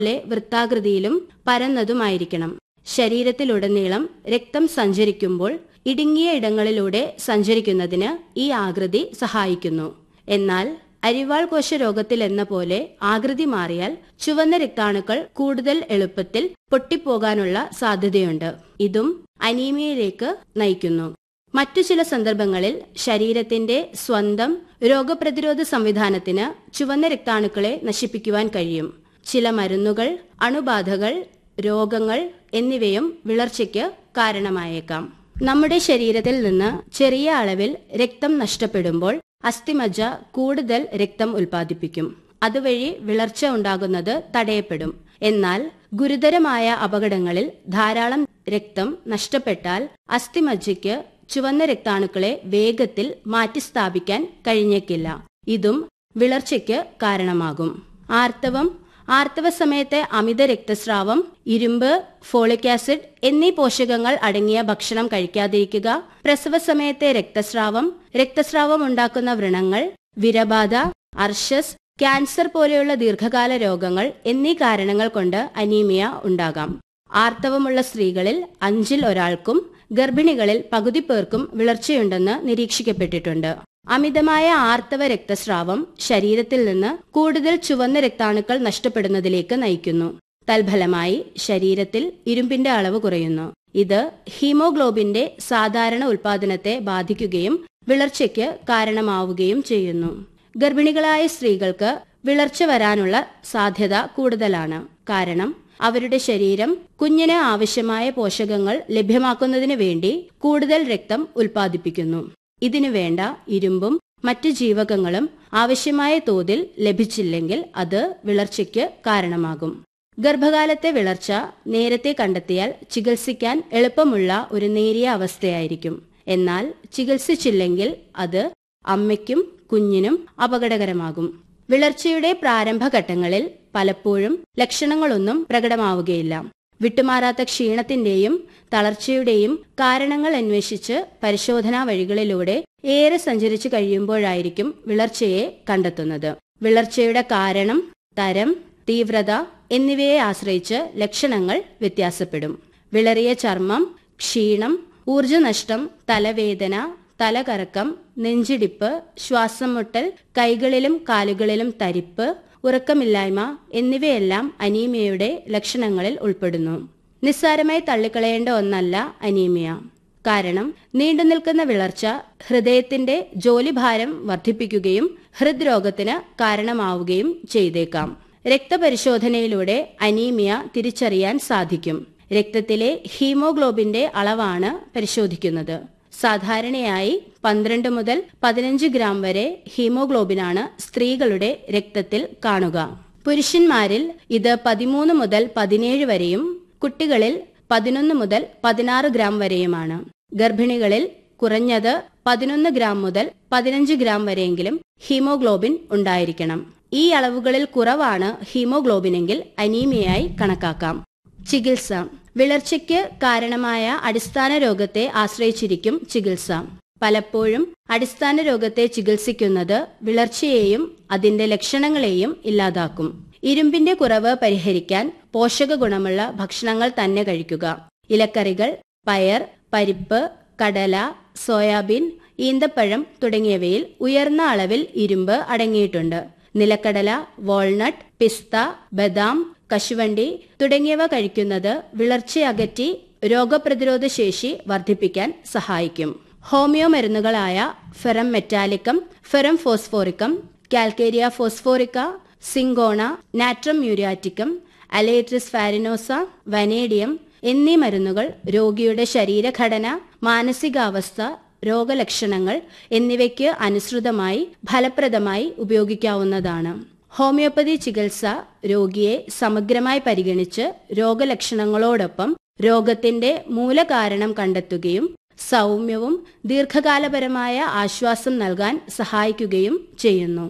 ലെ വൃത്താകൃതിയിലും പരന്നതുമായിരിക്കണം ശരീരത്തിലുടനീളം രക്തം സഞ്ചരിക്കുമ്പോൾ ഇടുങ്ങിയ ഇടങ്ങളിലൂടെ സഞ്ചരിക്കുന്നതിന് ഈ ആകൃതി സഹായിക്കുന്നു എന്നാൽ അരിവാൾ കോശ രോഗത്തിൽ എന്ന പോലെ ആകൃതി മാറിയാൽ ചുവന്ന രക്താണുക്കൾ കൂടുതൽ എളുപ്പത്തിൽ പൊട്ടിപ്പോകാനുള്ള സാധ്യതയുണ്ട് ഇതും അനീമിയയിലേക്ക് നയിക്കുന്നു മറ്റു ചില സന്ദർഭങ്ങളിൽ ശരീരത്തിന്റെ സ്വന്തം രോഗപ്രതിരോധ സംവിധാനത്തിന് ചുവന്ന രക്താണുക്കളെ നശിപ്പിക്കുവാൻ കഴിയും ചില മരുന്നുകൾ അണുബാധകൾ രോഗങ്ങൾ എന്നിവയും വിളർച്ചയ്ക്ക് കാരണമായേക്കാം നമ്മുടെ ശരീരത്തിൽ നിന്ന് ചെറിയ അളവിൽ രക്തം നഷ്ടപ്പെടുമ്പോൾ അസ്ഥിമജ്ജ കൂടുതൽ രക്തം ഉൽപ്പാദിപ്പിക്കും അതുവഴി വിളർച്ച ഉണ്ടാകുന്നത് തടയപ്പെടും എന്നാൽ ഗുരുതരമായ അപകടങ്ങളിൽ ധാരാളം രക്തം നഷ്ടപ്പെട്ടാൽ അസ്ഥിമജ്ജയ്ക്ക് ചുവന്ന രക്താണുക്കളെ വേഗത്തിൽ മാറ്റിസ്ഥാപിക്കാൻ കഴിഞ്ഞേക്കില്ല ഇതും വിളർച്ചയ്ക്ക് കാരണമാകും ആർത്തവം ആർത്തവ സമയത്തെ അമിത രക്തസ്രാവം ഇരുമ്പ് ഫോളിക് ആസിഡ് എന്നീ പോഷകങ്ങൾ അടങ്ങിയ ഭക്ഷണം കഴിക്കാതിരിക്കുക പ്രസവ സമയത്തെ രക്തസ്രാവം രക്തസ്രാവം ഉണ്ടാക്കുന്ന വ്രണങ്ങൾ വിരബാധ അർഷസ് ക്യാൻസർ പോലെയുള്ള ദീർഘകാല രോഗങ്ങൾ എന്നീ കാരണങ്ങൾ കൊണ്ട് അനീമിയ ഉണ്ടാകാം ആർത്തവമുള്ള സ്ത്രീകളിൽ അഞ്ചിൽ ഒരാൾക്കും ഗർഭിണികളിൽ പകുതി പേർക്കും വിളർച്ചയുണ്ടെന്ന് നിരീക്ഷിക്കപ്പെട്ടിട്ടുണ്ട് അമിതമായ ആർത്തവ രക്തസ്രാവം ശരീരത്തിൽ നിന്ന് കൂടുതൽ ചുവന്ന രക്താണുക്കൾ നഷ്ടപ്പെടുന്നതിലേക്ക് നയിക്കുന്നു തൽഫലമായി ശരീരത്തിൽ ഇരുമ്പിന്റെ അളവ് കുറയുന്നു ഇത് ഹീമോഗ്ലോബിന്റെ സാധാരണ ഉൽപാദനത്തെ ബാധിക്കുകയും വിളർച്ചയ്ക്ക് കാരണമാവുകയും ചെയ്യുന്നു ഗർഭിണികളായ സ്ത്രീകൾക്ക് വിളർച്ച വരാനുള്ള സാധ്യത കൂടുതലാണ് കാരണം അവരുടെ ശരീരം കുഞ്ഞിന് ആവശ്യമായ പോഷകങ്ങൾ ലഭ്യമാക്കുന്നതിന് വേണ്ടി കൂടുതൽ രക്തം ഉൽപ്പാദിപ്പിക്കുന്നു ഇതിനു വേണ്ട ഇരുമ്പും മറ്റ് ജീവകങ്ങളും ആവശ്യമായ തോതിൽ ലഭിച്ചില്ലെങ്കിൽ അത് വിളർച്ചയ്ക്ക് കാരണമാകും ഗർഭകാലത്തെ വിളർച്ച നേരത്തെ കണ്ടെത്തിയാൽ ചികിത്സിക്കാൻ എളുപ്പമുള്ള ഒരു നേരിയ അവസ്ഥയായിരിക്കും എന്നാൽ ചികിത്സിച്ചില്ലെങ്കിൽ അത് അമ്മയ്ക്കും കുഞ്ഞിനും അപകടകരമാകും വിളർച്ചയുടെ പ്രാരംഭഘട്ടങ്ങളിൽ പലപ്പോഴും ലക്ഷണങ്ങളൊന്നും പ്രകടമാവുകയില്ല വിട്ടുമാറാത്ത ക്ഷീണത്തിന്റെയും തളർച്ചയുടെയും കാരണങ്ങൾ അന്വേഷിച്ച് പരിശോധനാ വഴികളിലൂടെ ഏറെ സഞ്ചരിച്ചു കഴിയുമ്പോഴായിരിക്കും വിളർച്ചയെ കണ്ടെത്തുന്നത് വിളർച്ചയുടെ കാരണം തരം തീവ്രത എന്നിവയെ ആശ്രയിച്ച് ലക്ഷണങ്ങൾ വ്യത്യാസപ്പെടും വിളറിയ ചർമ്മം ക്ഷീണം ഊർജനഷ്ടം തലവേദന തലകറക്കം നെഞ്ചിടിപ്പ് ശ്വാസം മുട്ടൽ കൈകളിലും കാലുകളിലും തരിപ്പ് ഉറക്കമില്ലായ്മ എന്നിവയെല്ലാം അനീമിയയുടെ ലക്ഷണങ്ങളിൽ ഉൾപ്പെടുന്നു നിസ്സാരമായി തള്ളിക്കളയേണ്ട ഒന്നല്ല അനീമിയ കാരണം നീണ്ടുനിൽക്കുന്ന വിളർച്ച ഹൃദയത്തിന്റെ ജോലിഭാരം വർദ്ധിപ്പിക്കുകയും ഹൃദ്രോഗത്തിന് കാരണമാവുകയും ചെയ്തേക്കാം രക്തപരിശോധനയിലൂടെ അനീമിയ തിരിച്ചറിയാൻ സാധിക്കും രക്തത്തിലെ ഹീമോഗ്ലോബിന്റെ അളവാണ് പരിശോധിക്കുന്നത് സാധാരണയായി പന്ത്രണ്ട് മുതൽ പതിനഞ്ച് ഗ്രാം വരെ ഹീമോഗ്ലോബിനാണ് സ്ത്രീകളുടെ രക്തത്തിൽ കാണുക പുരുഷന്മാരിൽ ഇത് പതിമൂന്ന് മുതൽ പതിനേഴ് വരെയും കുട്ടികളിൽ പതിനൊന്ന് മുതൽ പതിനാറ് ഗ്രാം വരെയുമാണ് ഗർഭിണികളിൽ കുറഞ്ഞത് പതിനൊന്ന് ഗ്രാം മുതൽ പതിനഞ്ച് ഗ്രാം വരെയെങ്കിലും ഹീമോഗ്ലോബിൻ ഉണ്ടായിരിക്കണം ഈ അളവുകളിൽ കുറവാണ് ഹീമോഗ്ലോബിനെങ്കിൽ അനീമിയായി കണക്കാക്കാം ചികിത്സ വിളർച്ചയ്ക്ക് കാരണമായ അടിസ്ഥാന രോഗത്തെ ആശ്രയിച്ചിരിക്കും ചികിത്സ പലപ്പോഴും അടിസ്ഥാന രോഗത്തെ ചികിത്സിക്കുന്നത് വിളർച്ചയെയും അതിന്റെ ലക്ഷണങ്ങളെയും ഇല്ലാതാക്കും ഇരുമ്പിന്റെ കുറവ് പരിഹരിക്കാൻ പോഷക ഗുണമുള്ള ഭക്ഷണങ്ങൾ തന്നെ കഴിക്കുക ഇലക്കറികൾ പയർ പരിപ്പ് കടല സോയാബീൻ ഈന്തപ്പഴം തുടങ്ങിയവയിൽ ഉയർന്ന അളവിൽ ഇരുമ്പ് അടങ്ങിയിട്ടുണ്ട് നിലക്കടല വാൾനട്ട് പിസ്ത ബദാം കശുവണ്ടി തുടങ്ങിയവ കഴിക്കുന്നത് വിളർച്ചയകറ്റി രോഗപ്രതിരോധ ശേഷി വർദ്ധിപ്പിക്കാൻ സഹായിക്കും ഹോമിയോ മരുന്നുകളായ ferrum metallicum ferrum phosphoricum calcarea phosphorica cinchona natrum muriaticum aletris farinosa vanadium എന്നീ മരുന്നുകൾ രോഗിയുടെ ശരീരഘടന മാനസികാവസ്ഥ രോഗലക്ഷണങ്ങൾ എന്നിവയ്ക്ക് അനുസൃതമായി ഫലപ്രദമായി ഉപയോഗിക്കാവുന്നതാണ് ഹോമിയോപ്പതി ചികിത്സ രോഗിയെ സമഗ്രമായി പരിഗണിച്ച് രോഗലക്ഷണങ്ങളോടൊപ്പം രോഗത്തിന്റെ മൂലകാരണം കണ്ടെത്തുകയും സൗമ്യവും ദീർഘകാലപരമായ ആശ്വാസം നൽകാൻ സഹായിക്കുകയും ചെയ്യുന്നു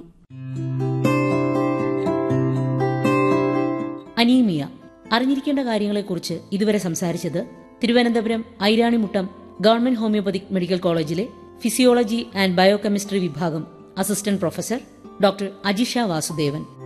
അനീമിയ അറിഞ്ഞിരിക്കേണ്ട കാര്യങ്ങളെക്കുറിച്ച് ഇതുവരെ സംസാരിച്ചത് Thiruvananthapuram Iranimuttam government homoeopathic medical കോളേജിലെ ഫിസിയോളജി ആൻഡ് ബയോകെമിസ്ട്രി വിഭാഗം assistant professor doctor Ajisha Vasudevan